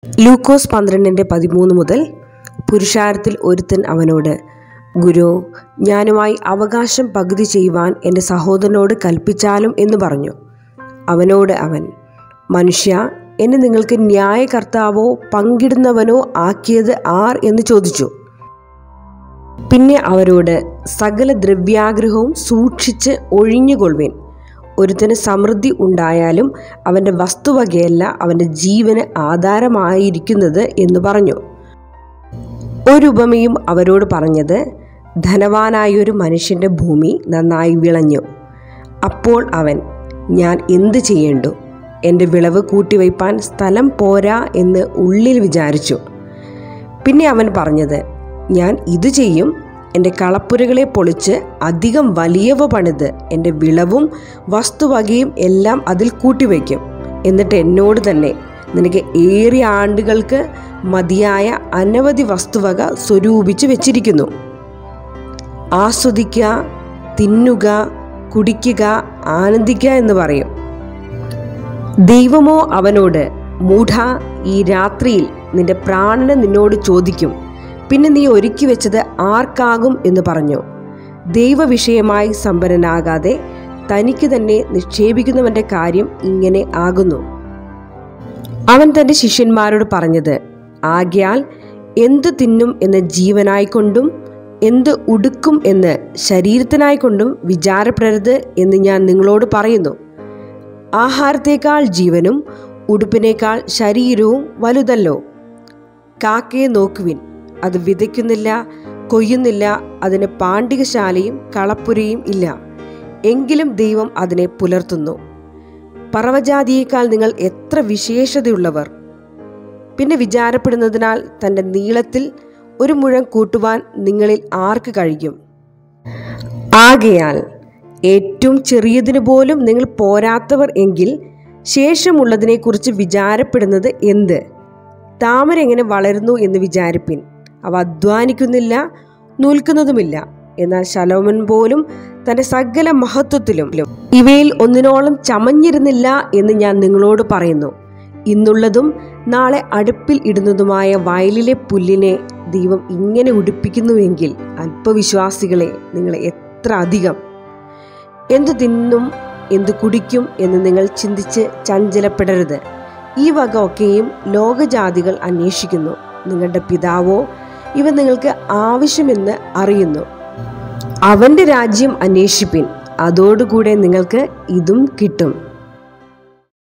ലൂക്കോസ് പന്ത്രണ്ടിൻ്റെ പതിമൂന്ന് മുതൽ പുരുഷാരത്തിൽ ഒരുത്തൻ അവനോട് ഗുരു ഞാനുമായി അവകാശം പകുതി ചെയ്യുവാൻ എൻ്റെ സഹോദരനോട് കൽപ്പിച്ചാലും എന്ന് പറഞ്ഞു അവനോട് അവൻ മനുഷ്യ എന്നെ നിങ്ങൾക്ക് ന്യായകർത്താവോ പങ്കിടുന്നവനോ ആക്കിയത് ആർ എന്ന് ചോദിച്ചു പിന്നെ അവരോട് സകല ദ്രവ്യാഗ്രഹവും സൂക്ഷിച്ച് ഒഴിഞ്ഞുകൊള്ളുവേൻ ഒരുത്തന് സമൃദ്ധി ഉണ്ടായാലും അവൻ്റെ വസ്തുവകയല്ല അവൻ്റെ ജീവന് ആധാരമായിരിക്കുന്നത് എന്ന് പറഞ്ഞു ഒരു ഉപമയും അവരോട് പറഞ്ഞത് ധനവാനായൊരു മനുഷ്യൻ്റെ ഭൂമി നന്നായി വിളഞ്ഞു അപ്പോൾ അവൻ ഞാൻ എന്ത് ചെയ്യേണ്ടു എൻ്റെ വിളവ് കൂട്ടിവയ്പ്പാൻ സ്ഥലം പോരാ എന്ന് ഉള്ളിൽ വിചാരിച്ചു പിന്നെ അവൻ പറഞ്ഞത് ഞാൻ ഇത് ചെയ്യും എൻ്റെ കളപ്പുരകളെ പൊളിച്ച് അധികം വലിയവ പണിത് എൻ്റെ വിളവും വസ്തുവകയും എല്ലാം അതിൽ കൂട്ടിവയ്ക്കും എന്നിട്ട് എന്നോട് തന്നെ നിനക്ക് ഏറിയ ആണ്ടുകൾക്ക് മതിയായ അനവധി വസ്തുവക സ്വരൂപിച്ച് വെച്ചിരിക്കുന്നു ആസ്വദിക്കുക തിന്നുക കുടിക്കുക ആനന്ദിക്കുക എന്ന് പറയും ദൈവമോ അവനോട് മൂഢ ഈ രാത്രിയിൽ നിന്റെ പ്രാണന് നിന്നോട് ചോദിക്കും പിന്നെ നീ ഒരുക്കി വെച്ചത് ആർക്കാകും എന്ന് പറഞ്ഞു ദൈവവിഷയമായി സമ്പന്നനാകാതെ തനിക്ക് തന്നെ നിക്ഷേപിക്കുന്നവന്റെ കാര്യം ഇങ്ങനെ ആകുന്നു അവൻ തന്റെ ശിഷ്യന്മാരോട് പറഞ്ഞത് ആകയാൽ എന്തു തിന്നും എന്ന് ജീവനായിക്കൊണ്ടും എന്ത് ഉടുക്കും എന്ന് ശരീരത്തിനായിക്കൊണ്ടും വിചാരപ്പെടരുത് എന്ന് ഞാൻ നിങ്ങളോട് പറയുന്നു ആഹാരത്തേക്കാൾ ജീവനും ഉടുപ്പിനേക്കാൾ ശരീരവും വലുതല്ലോ കാക്കയെ നോക്കുവിൻ അത് വിതയ്ക്കുന്നില്ല കൊയ്യുന്നില്ല അതിന് പാണ്ഡികശാലയും കളപ്പുരയും ഇല്ല എങ്കിലും ദൈവം അതിനെ പുലർത്തുന്നു പറവജാതിയേക്കാൾ നിങ്ങൾ എത്ര വിശേഷതയുള്ളവർ പിന്നെ വിചാരപ്പെടുന്നതിനാൽ തൻ്റെ നീളത്തിൽ ഒരു മുഴം കൂട്ടുവാൻ നിങ്ങളിൽ ആർക്ക് കഴിയും ആകയാൽ ഏറ്റവും ചെറിയതിനു പോലും നിങ്ങൾ പോരാത്തവർ എങ്കിൽ ശേഷമുള്ളതിനെക്കുറിച്ച് വിചാരപ്പെടുന്നത് എന്ത് താമര എങ്ങനെ വളരുന്നു എന്ന് വിചാരിപ്പിൻ അവ അധ്വാനിക്കുന്നില്ല നൂൽക്കുന്നതുമില്ല എന്നാൽ ശലോമൻ പോലും തന്റെ സകല മഹത്വത്തിലും ഇവയിൽ ഒന്നിനോളം ചമഞ്ഞിരുന്നില്ല എന്ന് ഞാൻ നിങ്ങളോട് പറയുന്നു ഇന്നുള്ളതും നാളെ അടുപ്പിൽ ഇടുന്നതുമായ വയലിലെ പുല്ലിനെ ദൈവം ഇങ്ങനെ ഉടുപ്പിക്കുന്നുവെങ്കിൽ അല്പവിശ്വാസികളെ നിങ്ങൾ എത്ര അധികം എന്തു തിന്നും എന്തു കുടിക്കും എന്ന് നിങ്ങൾ ചിന്തിച്ച് ചഞ്ചലപ്പെടരുത് ഈ വക ഒക്കെയും ലോകജാതികൾ അന്വേഷിക്കുന്നു നിങ്ങളുടെ പിതാവോ ഇവ നിങ്ങൾക്ക് ആവശ്യമെന്ന് അറിയുന്നു അവന്റെ രാജ്യം അന്വേഷിപ്പിൻ അതോടുകൂടെ നിങ്ങൾക്ക് ഇതും കിട്ടും